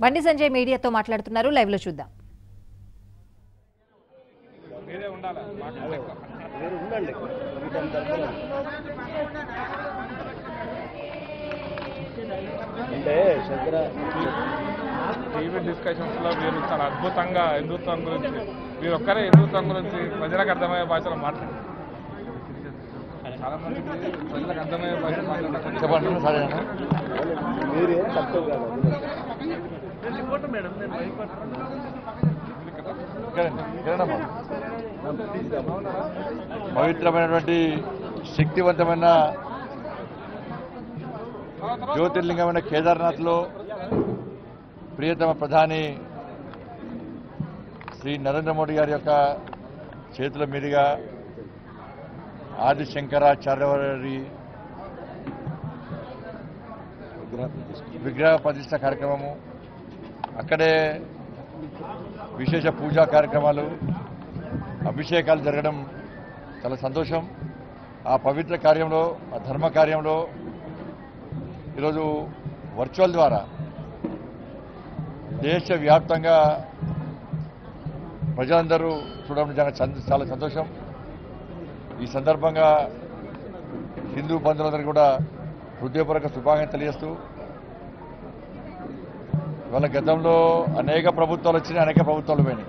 బండి సంజయ్ మీడియాతో మాట్లాడుతున్నారు లైవ్ లో చూద్దాం మీరే ఉండాలి మాకు లెక్క. మీరు ఉండండి మీకేం దర్శనం. అంటే శంకర టీవీ డిస్కషన్స్ లో మీరు చాలా అద్భుతంగా హిందుత్వం గురించి మీరు ఒక్కరే హిందుత్వం గురించి ప్రజలకు అర్థమయ్యే భాషలో మాట్లాడారు చాలా మందికి ప్రజలకు అర్థమయ్యే భాషలో మాట్లాడారు మీరు ఏం తక్కువ కాదు పవిత్రమైనటువంటి శక్తివంతమైన జ్యోతిర్లింగమైన కేదార్నాథ్లో ప్రియతమ ప్రధాని శ్రీ నరేంద్ర మోడీ గారి యొక్క చేతుల మీదుగా ఆది శంకరాచార్య వారి విగ్రహ ప్రతిష్ట కార్యక్రమము అక్కడే విశేష పూజా కార్యక్రమాలు అభిషేకాలు జరగడం చాలా సంతోషం ఆ పవిత్ర కార్యంలో ఆ ధర్మ కార్యంలో ఈరోజు వర్చువల్ ద్వారా దేశవ్యాప్తంగా ప్రజలందరూ చూడడం నిజంగా చంద- చాలా సంతోషం ఈ సందర్భంగా హిందూ బంధువులందరికీ కూడా హృదయపూర్వక శుభాకాంక్షలు తెలియజేస్తూ ఇవాళ గతంలో అనేక ప్రభుత్వాలు వచ్చినాయి అనేక ప్రభుత్వాలు పోయినాయి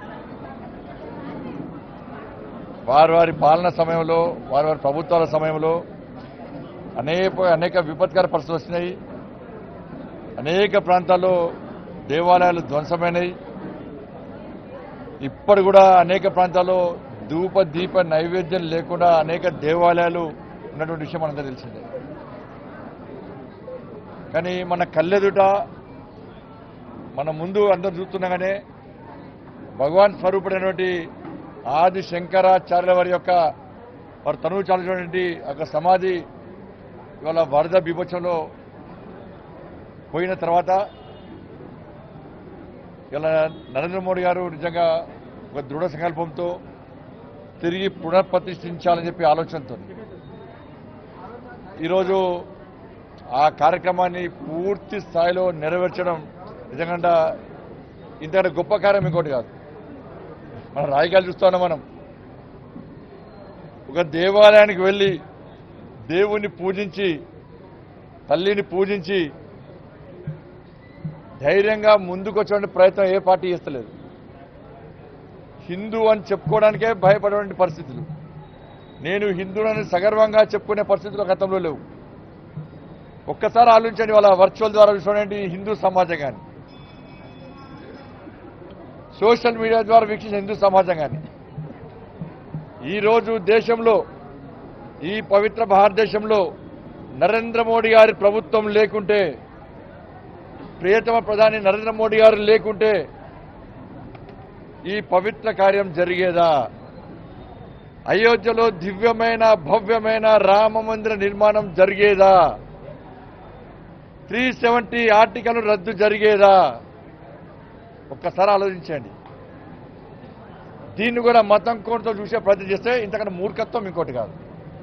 వారి వారి పాలన సమయంలో వారి వారి ప్రభుత్వాల సమయంలో అనేక అనేక విపత్కర పరిస్థితులు వస్తున్నాయి అనేక ప్రాంతాల్లో దేవాలయాలు ధ్వంసమైనవి ఇప్పుడు కూడా అనేక ప్రాంతాల్లో ధూప దీప నైవేద్యం లేకుండా అనేక దేవాలయాలు ఉన్నటువంటి విషయం మనందరూ తెలిసిందే కానీ మన కళ్ళెదుట మన ముందు అందరు చూస్తుండగానే భగవాన్ స్వరూపుడైనటువంటి ఆది శంకరాచార్యుల వారి యొక్క వారు తనువు చాలినటువంటి ఒక సమాధి ఇవాళ వరద బీభత్సంలో పోయిన తర్వాత ఇలా నరేంద్ర మోడీ గారు నిజంగా ఒక దృఢ సంకల్పంతో తిరిగి పునఃప్రతిష్ఠించాలని చెప్పి ఆలోచనతో ఈరోజు ఆ కార్యక్రమాన్ని పూర్తి స్థాయిలో నెరవేర్చడం నిజంగా ఇంతకంటే గొప్ప కార్యం ఇంకోటి కాదు మన రాజకీయాలు చూస్తున్నాం మనం ఒక దేవాలయానికి వెళ్ళి దేవుణ్ణి పూజించి తల్లిని పూజించి ధైర్యంగా ముందుకొచ్చే ప్రయత్నం ఏ పార్టీ చేస్తలేదు హిందూ అని చెప్పుకోవడానికే భయపడే పరిస్థితులు నేను హిందువులని సగర్వంగా చెప్పుకునే పరిస్థితులు గతంలో లేవు ఒక్కసారి ఆలోచించండి వాళ్ళ వర్చువల్ ద్వారా చూడండి హిందూ సమాజం కానీ సోషల్ మీడియా ద్వారా వీక్షించిన హిందూ సమాజం కానీ ఈరోజు దేశంలో ఈ పవిత్ర భారతదేశంలో నరేంద్ర మోడీ గారి ప్రభుత్వం లేకుంటే ప్రియతమ ప్రధాని నరేంద్ర మోడీ గారు లేకుంటే ఈ పవిత్ర కార్యం జరిగేదా అయోధ్యలో దివ్యమైన భవ్యమైన రామ మందిర నిర్మాణం జరిగేదా త్రీ సెవెంటీ ఆర్టికల్ రద్దు జరిగేదా ఒక్కసారి ఆలోచించండి దీన్ని కూడా మతం కోణంతో చూసే ప్రయత్నం చేస్తే ఇంతకన్నా మూర్ఖత్వం ఇంకోటి కాదు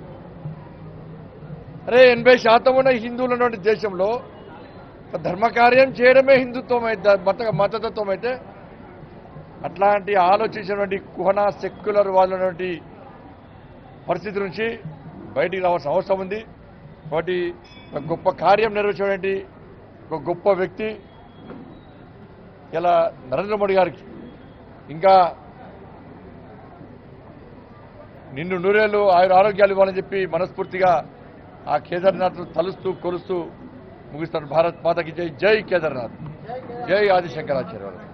అరే ఎనభై శాతం ఉన్న హిందువులు ఉన్నటువంటి దేశంలో ఒక ధర్మకార్యం చేయడమే హిందుత్వం అయితే మత మతతత్వం అయితే అట్లాంటి ఆలోచించినటువంటి కుహన సెక్యులర్ వాళ్ళటువంటి పరిస్థితి నుంచి బయటికి రావాల్సిన అవసరం ఉంది కాబట్టి ఒక గొప్ప కార్యం నెరవేర్చినటువంటి ఒక గొప్ప వ్యక్తి ఇలా నరేంద్ర మోడీ గారికి ఇంకా నిన్ను నూరేళ్ళు ఆయన ఆరోగ్యాలు ఇవ్వాలని చెప్పి మనస్ఫూర్తిగా ఆ కేదార్నాథ్ తలుస్తూ కొలుస్తూ ముగిస్తాను భారత్ మాతకి జై జై కేదార్నాథ్ జై ఆదిశంకరాచార్య